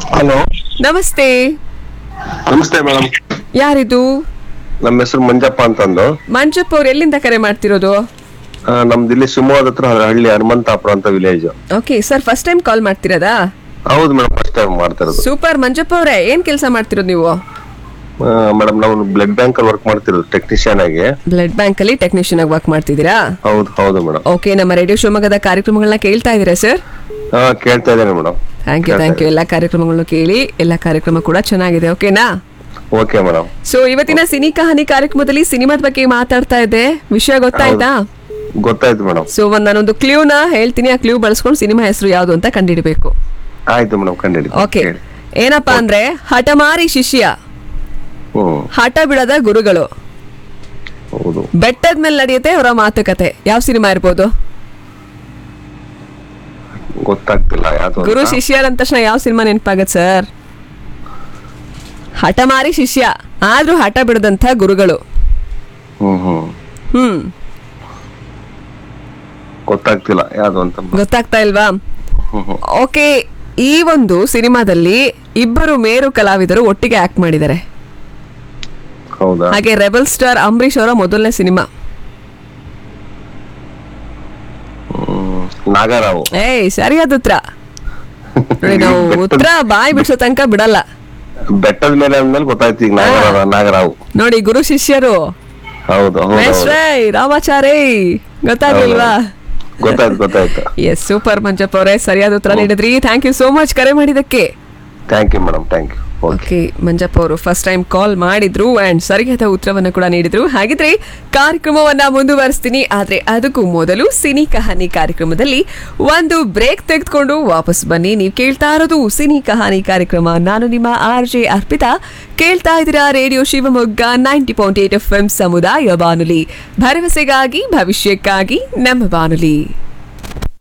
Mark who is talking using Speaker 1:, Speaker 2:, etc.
Speaker 1: Hello
Speaker 2: ನಮಸ್ತೆ
Speaker 1: ನಮಸ್ತೆ madam
Speaker 2: ಯಾರಿದು
Speaker 1: ನಮ್ಮ ಹೆಸರು ಮಂಜಪ್ಪ ಅಂತಂದು
Speaker 2: ಮಂಜಪ್ಪ ಅವ್ರು ಎಲ್ಲಿಂದ ಕರೆ ಮಾಡ್ತಿರೋದು
Speaker 1: ಆ, ನಮ್ದು ಇಲ್ಲಿ ಶಿವಮೊಗ್ಗದ ಹತ್ರ ಹಳ್ಳಿ ಹನುಮಂತಾಪುರ ಅಂತ village
Speaker 2: okay sir first time call ಮಾಡ್ತಿರೋದಾ
Speaker 1: ಹೌದು ಮೇಡಮ್ ಫಸ್ಟ್ ಟೈಮ್ ಮಾಡ್ತಾ ಇರೋದು
Speaker 2: ಸೂಪರ್ ಮಂಜಪ್ಪ ಅವರೇ ಏನ್ ಕೆಲಸ ಮಾಡ್ತಿರೋದು ನೀವು
Speaker 1: ಮೇಡಮ್ ನಾವು ಬ್ಲಡ್ ಬ್ಯಾಂಕ್ ಅಲ್ಲಿ ವರ್ಕ್ ಮಾಡ್ತಿರೋದು ಟೆಕ್ನಿಷಿಯನ್ ಆಗಿ
Speaker 2: ಬ್ಲಡ್ ಬ್ಯಾಂಕ್ ಅಲ್ಲಿ ಟೆಕ್ನಿಷಿಯನ್ ಆಗಿ ವರ್ಕ್ ಮಾಡ್ತಿದ್ದೀರಾ
Speaker 1: ಹೌದು ಹೌದು ಮೇಡಮ್
Speaker 2: ಓಕೆ ನಮ್ಮ ರೇಡಿಯೋ ಶಿವಮೊಗ್ಗದ ಕಾರ್ಯಕ್ರಮಗಳನ್ನ ಕೇಳ್ತಾ ಇದ್ದೀರಾ ಸರ್
Speaker 1: ಹಾ ಕೇಳ್ತಾ ಇದ್ದೇನೆ madam
Speaker 2: thank you thank you ಎಲ್ಲ ಕಾರ್ಯಕ್ರಮಗಳನ್ನು ಕೇಳಿ ಎಲ್ಲ ಕಾರ್ಯಕ್ರಮ ಕೂಡ ಚೆನ್ನಾಗಿದೆ ಓಕೆನಾ
Speaker 1: ಓಕೆ ಮೇಡಮ್
Speaker 2: ಸೊ ಇವತ್ತಿನ ಸಿನಿ ಕಹಾನಿ ಕಾರ್ಯಕ್ರಮದಲ್ಲಿ ಸಿನಿಮಾದ ಬಗ್ಗೆ ಮಾತಾಡ್ತಾ ಇದ್ದೆ ವಿಷಯ ಗೊತ್ತಾಯ್ತಾ
Speaker 1: ಗೊತ್ತಾಯ್ತು ಮೇಡಮ್
Speaker 2: ಸೊ ಒಂದ್ ನಾನೊಂದು ಕ್ಲೂನ ಹೇಳ್ತೀನಿ ಆ ಕ್ಲೂ ಬಳಸ್ಕೊಂಡು ಸಿನಿಮಾ ಹೆಸರು ಯಾವುದು ಅಂತ ಕಂಡಿಡಿಬೇಕು
Speaker 1: ಆಯ್ತು ಮೇಡಮ್ ಕಂಡಿಡಿ
Speaker 2: ಓಕೆ ಏನಪ್ಪಾ ಅಂದ್ರೆ ಹಠಮಾರಿ ಶಿಷ್ಯ
Speaker 1: ಹ್ಮ್
Speaker 2: ಹಠ ಬಿಡದ ಗುರುಗಳು
Speaker 1: ಹೌದು
Speaker 2: ಬೆಟ್ಟದ ಮೇಲೆ ನಡೆಯುತ್ತೆ ಅವರ ಮಾತುಕತೆ ಯಾವ ಸಿನಿಮಾ ಇರ್ಬೋದು
Speaker 1: ಗೊತ್ತಾಗ್ತಿಲ್ಲ ಯಾವ್ದು
Speaker 2: ಗುರು
Speaker 1: ಅಂತ.
Speaker 2: ಶಿಷ್ಯರ ಅಂದ ತಕ್ಷಣ ಯಾವ ಸಿನಿಮಾ ನೆನಪಾಗತ್ ಸರ್ ಹಠಮಾರಿ ಶಿಷ್ಯ ಆದ್ರೂ ಹಠ ಬಿಡದಂತ ಗುರುಗಳು
Speaker 1: ಹ್ಮ್ ಹ್ಮ್
Speaker 2: ಹ್ಮ್
Speaker 1: ಗೊತ್ತಾಗ್ತಿಲ್ಲ ಯಾವ್ದು ಅಂತ
Speaker 2: ಗೊತ್ತಾಗ್ತಾ ಇಲ್ವಾ
Speaker 1: ಹ್ಮ್ ಹ್ಮ್
Speaker 2: ಓಕೆ ಈ ಒಂದು ಸಿನಿಮಾದಲ್ಲಿ ಇಬ್ಬರು ಮೇರು ಕಲಾವಿದರು ಒಟ್ಟಿಗೆ ಆಕ್ಟ್ ಮಾಡಿದ್ದಾರೆ
Speaker 1: ಹೌದಾ
Speaker 2: ಹಾಗೆ ರೆಬಲ್ ಸ್ಟಾರ್ ಅಂಬರೀಶ್ ಅವರ ಮೊದಲನೇ ಸಿನಿಮಾ
Speaker 1: ಹ್ಮ್ ನಾಗರಾವ್
Speaker 2: ಏಯ್ ಸರಿಯಾದ ಉತ್ತರ ನೋಡಿ ನಾವು ಉತ್ತರ ಬಾಯಿ ಬಿಡ್ಸೋ ತನಕ ಬಿಡಲ್ಲ
Speaker 1: ಬೆಟ್ಟದ ಮೇಲೆ ಅಂದ್ಮೇಲೆ ಗೊತ್ತಾಯ್ತು ಈಗ ನಾಗರಾವ್ ನಾಗರಾವ್
Speaker 2: ನೋಡಿ ಗುರು ಶಿಷ್ಯರು
Speaker 1: ಹೌದು ಹೌದು ಹೌದು.
Speaker 2: ಮೇಷ್ಟ್ರೇ ರಾಮಾಚಾರಿ ಗೊತ್ತಾಗ್ಲಿಲ್ವಾ
Speaker 1: ಗೊತ್ತಾಯ್ತು ಗೊತ್ತಾಯ್ತು
Speaker 2: ಎಸ್ ಸೂಪರ್ ಮಂಜಪ್ಪ ಅವರೇ ಸರಿಯಾದ ಉತ್ತರ ನೀಡಿದ್ರಿ ಥ್ಯಾಂಕ್ ಯು ಸೋ ಮಚ್ ಕರೆ ಮಾಡಿದಕ್ಕೆ
Speaker 1: thank you madam thank you okay
Speaker 2: okay Manjappa ಅವರು ಫಸ್ಟ್ ಟೈಮ್ ಕಾಲ್ ಮಾಡಿದ್ರು ಅಂಡ್ ಸರಿಯಾದ ಉತ್ತರವನ್ನು ಕೂಡ ನೀಡಿದ್ರು ಹಾಗಿದ್ರೆ ಕಾರ್ಯಕ್ರಮವನ್ನ ಮುಂದುವರಿಸ್ತೀನಿ ಆದ್ರೆ ಅದಕ್ಕೂ ಮೊದಲು ಸಿನಿ ಕಹಾನಿ ಕಾರ್ಯಕ್ರಮದಲ್ಲಿ ಒಂದು ಬ್ರೇಕ್ ತೆಗೆದುಕೊಂಡು ವಾಪಸ್ ಬನ್ನಿ ನೀವು ಕೇಳ್ತಾ ಇರೋದು ಸಿನಿ ಕಹಾನಿ ಕಾರ್ಯಕ್ರಮ ನಾನು ನಿಮ್ಮ ಆರ್ ಜೆ ಅರ್ಪಿತಾ ಕೇಳ್ತಾ ಇದ್ದೀರಾ radio Shivamogga ninety point eight F M ಸಮುದಾಯ ಬಾನುಲಿ ಭರವಸೆಗಾಗಿ ಭವಿಷ್ಯಕ್ಕಾಗಿ ನಮ್ಮ ಬಾನುಲಿ